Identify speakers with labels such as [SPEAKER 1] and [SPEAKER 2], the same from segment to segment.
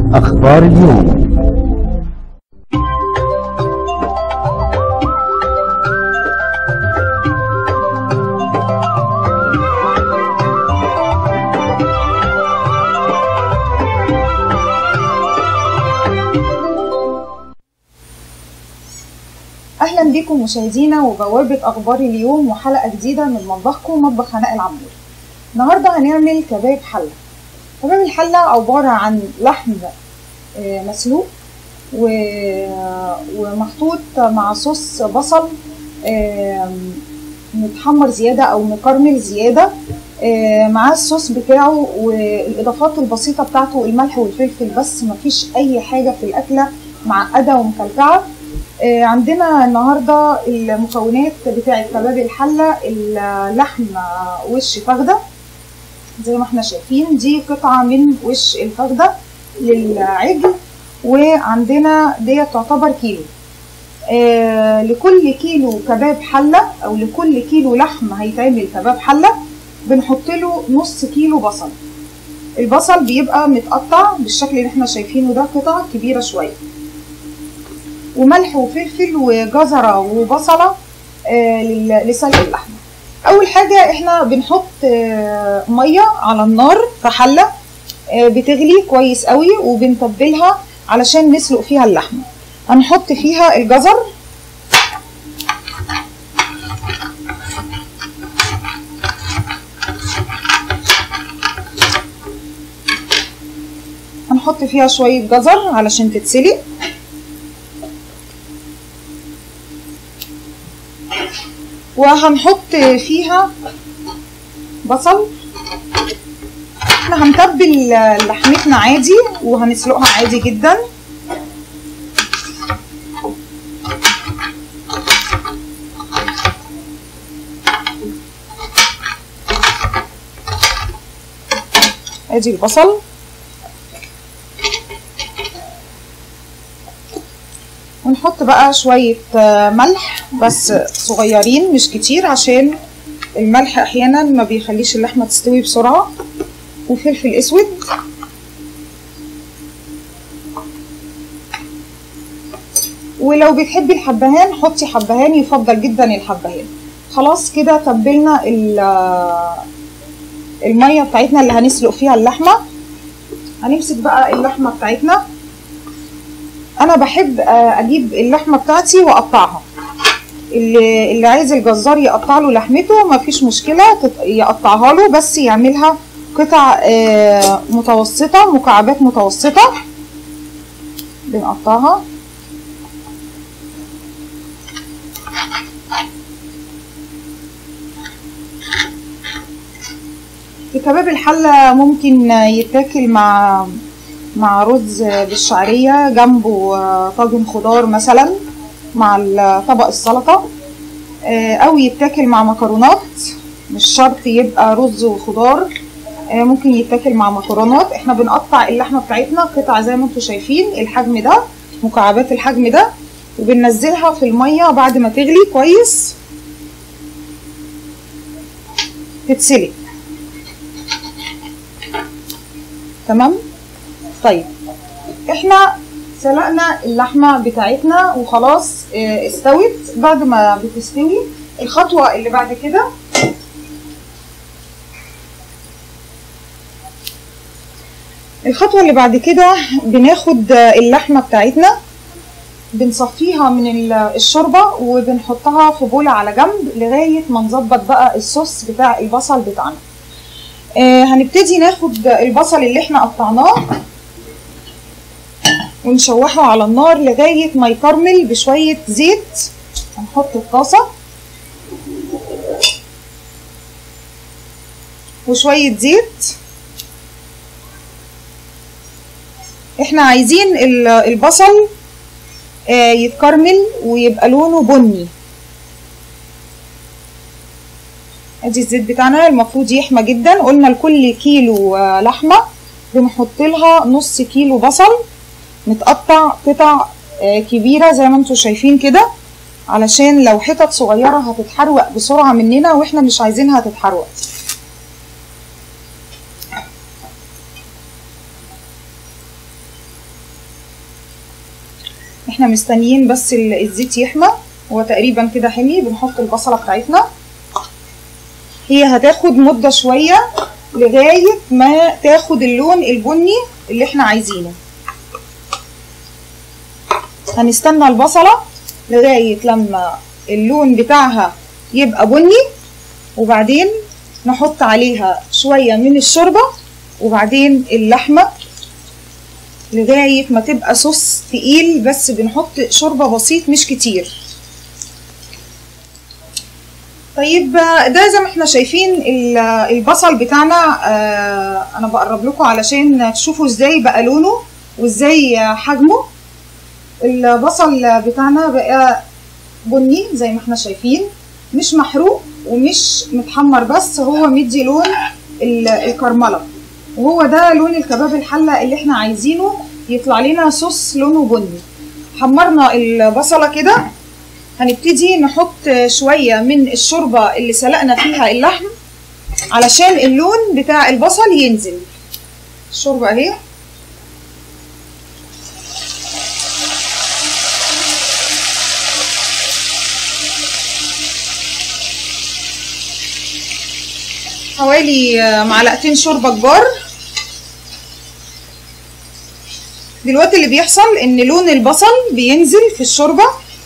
[SPEAKER 1] أخبار اليوم
[SPEAKER 2] اهلا بكم مشاهدينا وبوابه اخبار اليوم وحلقه جديده من مطبخكم مطبخ هناء العمور النهارده هنعمل كباب حله كباب الحله عباره عن لحم آه، مسلوق و- ومحطوط مع صوص بصل آم، متحمر زياده او مكرمل زياده آه، معاه الصوص بتاعه والاضافات البسيطه بتاعته الملح والفلفل بس مفيش اي حاجه في الاكله معقده ومكلكعه آه، عندنا النهارده المكونات بتاعه كباب الحله اللحم آه، وش فخده زي ما احنا شايفين دي قطعه من وش الفخده للعجل وعندنا ديت تعتبر كيلو آه لكل كيلو كباب حله او لكل كيلو لحم هيتعمل كباب حله بنحط له نص كيلو بصل البصل بيبقى متقطع بالشكل اللي احنا شايفينه ده قطع كبيره شويه وملح وفلفل وجزرة وبصلة آه، لل- لسلق اللحمة أول حاجة احنا بنحط آه، مية على النار في حلة آه، بتغلي كويس قوي وبنتبلها علشان نسلق فيها اللحمة هنحط فيها الجزر هنحط فيها شوية جزر علشان تتسلق وهنحط فيها بصل احنا هنتبل لحمتنا عادي وهنسلقها عادي جدا ادي البصل ونحط بقى شوية آه، ملح بس صغيرين مش كتير عشان الملح احيانا ما بيخليش اللحمة تستوي بسرعة وفلفل اسود ولو بتحبي الحبهان حطي حبهان يفضل جدا الحبهان خلاص كده تبلنا ال- المية بتاعتنا اللي هنسلق فيها اللحمة هنمسك بقى اللحمة بتاعتنا انا بحب آه، اجيب اللحمه بتاعتي واقطعها اللي اللي عايز الجزار يقطع له لحمته مفيش مشكله تت- يقطعها له بس يعملها قطع آه، متوسطه مكعبات متوسطه بنقطعها في كباب الحله ممكن يتاكل مع مع رز بالشعرية جنبه آه، طاجن خضار مثلا مع ال- طبق السلطة آه، أو يتاكل مع مكرونات مش شرط يبقى رز وخضار آه، ممكن يتاكل مع مكرونات احنا بنقطع اللحمة بتاعتنا قطع زي ما انتم شايفين الحجم ده مكعبات الحجم ده وبننزلها في المية بعد ما تغلي كويس تتسلق تمام طيب احنا سلقنا اللحمة بتاعتنا وخلاص اه، استوت بعد ما بتستوي الخطوة اللي بعد كده الخطوة اللي بعد كده بناخد اللحمة بتاعتنا بنصفيها من ال- الشوربة وبنحطها في بولة على جنب لغاية ما نظبط بقى الصوص بتاع البصل بتاعنا آه هنبتدي ناخد البصل اللي احنا قطعناه ونشوحه على النار لغاية ما يكرمل بشوية زيت هنحط الطاسة وشوية زيت احنا عايزين ال- البصل آه، يتكرمل ويبقى لونه بني ادي الزيت بتاعنا المفروض يحمى جدا قلنا لكل كيلو آه، لحمة بنحط لها نص كيلو بصل متقطع قطع آه، كبيرة زي ما انتم شايفين كده علشان لو حتت صغيرة هتتحروق بسرعة مننا واحنا مش عايزينها تتحروق احنا مستنيين بس الزيت يحمى هو تقريبا كده حمي بنحط البصلة بتاعتنا هي هتاخد مدة شوية لغاية ما تاخد اللون البني اللي احنا عايزينه هنستنى البصلة لغاية لما اللون بتاعها يبقى بني وبعدين نحط عليها شوية من الشوربة وبعدين اللحمة لغاية ما تبقى صوص تقيل بس بنحط شوربة بسيط مش كتير طيب ده زي ما احنا شايفين البصل بتاعنا انا بقرب لكم علشان تشوفوا ازاي بقى لونه وازاي حجمه البصل بتاعنا بقى بني زي ما احنا شايفين مش محروق ومش متحمر بس هو مدي لون الكرمله وهو ده لون الكباب الحله اللي احنا عايزينه يطلع لنا صوص لونه بني حمرنا البصله كده هنبتدي نحط شويه من الشوربه اللي سلقنا فيها اللحم علشان اللون بتاع البصل ينزل الشوربه اهي حوالي معلقتين شوربه كبار دلوقتي اللي بيحصل ان لون البصل بينزل في الشوربه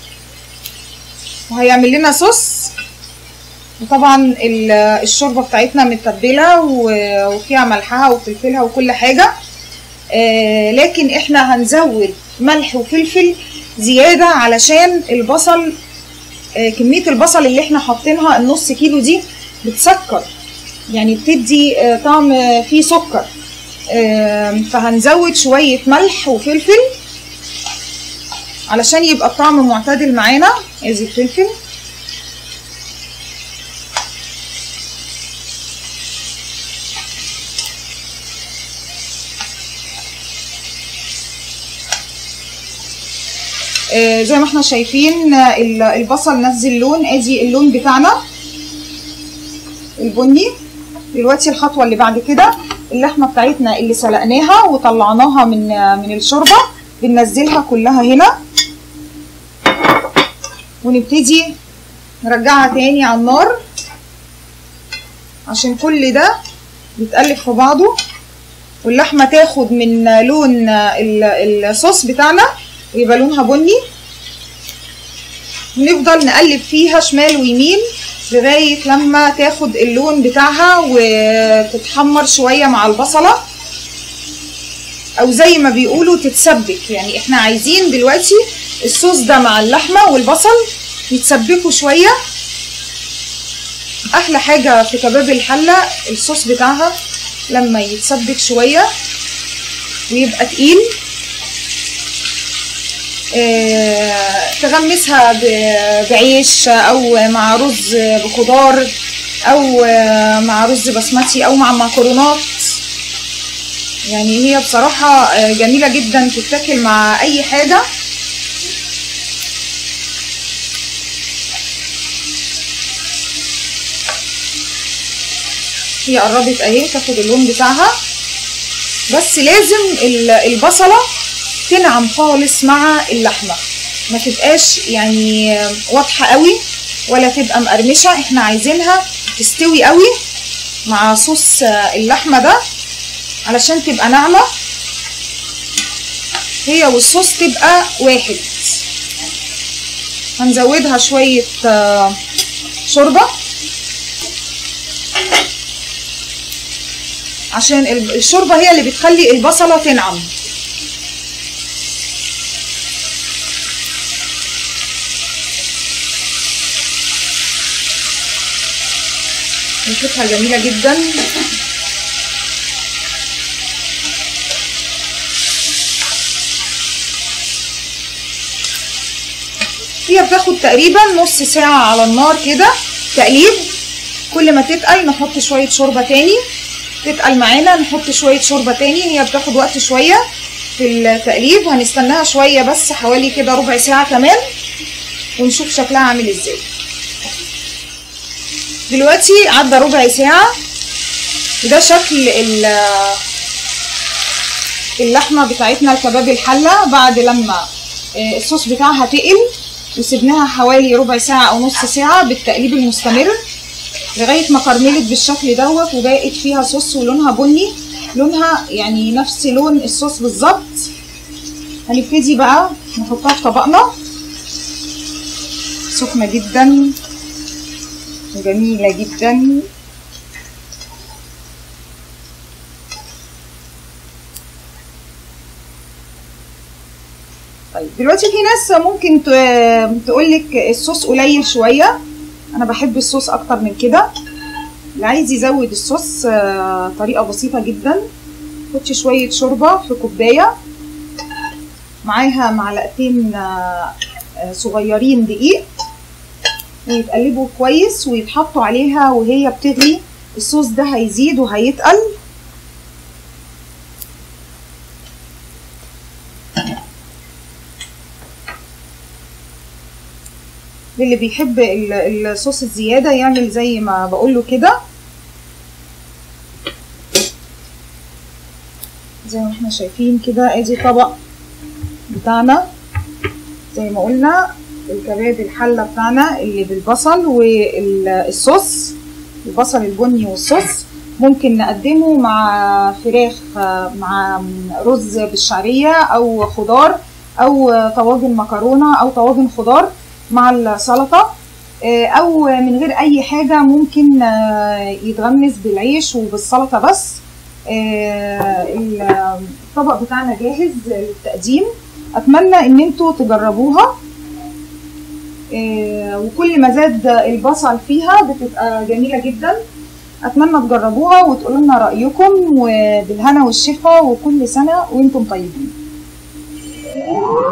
[SPEAKER 2] وهيعمل لنا صوص وطبعا الشوربه بتاعتنا متبله وفيها ملحها وفلفلها وكل حاجه لكن احنا هنزود ملح وفلفل زياده علشان البصل كميه البصل اللي احنا حاطينها النص كيلو دي بتسكر يعني بتدي طعم فيه سكر فهنزود شوية ملح وفلفل علشان يبقى الطعم معتدل معانا ادي الفلفل زي ما احنا شايفين البصل نزل لون ادي اللون بتاعنا البني دلوقتي الخطوه اللي بعد كده اللحمه بتاعتنا اللي سلقناها وطلعناها من من الشوربه بننزلها كلها هنا ونبتدي نرجعها تاني على النار عشان كل ده يتقلب في بعضه واللحمه تاخد من لون الصوص بتاعنا ويبقى لونها بني ونفضل نقلب فيها شمال ويمين لغاية لما تاخد اللون بتاعها وتتحمر شوية مع البصلة او زي ما بيقولوا تتسبك يعني احنا عايزين دلوقتي الصوص ده مع اللحمة والبصل يتسبكوا شوية احلى حاجة في كباب الحلة الصوص بتاعها لما يتسبك شوية ويبقى تقيل آه، تغمسها بعيش او مع رز بخضار او آه، مع رز بسمتي او مع مكرونات يعني هي بصراحة آه، جميلة جدا تتاكل مع اي حاجة هي قربت اهي تاخد اللون بتاعها بس لازم البصلة تنعم خالص مع اللحمة ما تبقاش يعني واضحة قوي ولا تبقى مقرمشة احنا عايزينها تستوي قوي مع صوص اللحمة ده علشان تبقى ناعمة هي والصوص تبقى واحد هنزودها شوية شوربة عشان الشوربة هي اللي بتخلي البصلة تنعم ريحتها جميلة جدا هي بتاخد تقريبا نص ساعة على النار كده تقليب كل ما تتقل نحط شوية شوربة تاني تتقل معانا نحط شوية شوربة تاني هي بتاخد وقت شوية في التقليب هنستناها شوية بس حوالي كده ربع ساعة كمان ونشوف شكلها عامل ازاي دلوقتي عدى ربع ساعة وده شكل اللحمة بتاعتنا الكباب الحلة بعد لما آه، الصوص بتاعها تقل وسبناها حوالي ربع ساعة أو نص ساعة بالتقليب المستمر لغاية ما كرملت بالشكل دوت وبقت فيها صوص ولونها بني لونها يعني نفس لون الصوص بالظبط هنبتدي بقى نحطها في طبقنا سخنة جدا وجميلة جدا طيب دلوقتي في ناس ممكن تقول لك الصوص قليل شويه انا بحب الصوص اكتر من كده اللي عايز يزود الصوص آه، طريقه بسيطه جدا حطي شويه شوربه في كوبايه معاها معلقتين آه، آه، صغيرين دقيق ويتقلبوا كويس ويتحطوا عليها وهي بتغلي الصوص ده هيزيد وهيتقل للي بيحب ال- الصوص الزيادة يعمل زي ما بقوله كده زي ما احنا شايفين كده ادي طبق بتاعنا زي ما قلنا الكباب الحلة بتاعنا اللي بالبصل والصوص البصل البني والصوص ممكن نقدمه مع فراخ مع رز بالشعرية أو خضار أو طواجن مكرونة أو طواجن خضار مع السلطة آه، أو من غير أي حاجة ممكن آه، يتغمس بالعيش وبالسلطة بس آه، الطبق بتاعنا جاهز للتقديم أتمنى إن انتوا تجربوها آه، وكل ما زاد البصل فيها بتبقى جميلة جدا أتمنى تجربوها وتقولوا لنا رأيكم وبالهنا والشفا وكل سنة وانتم طيبين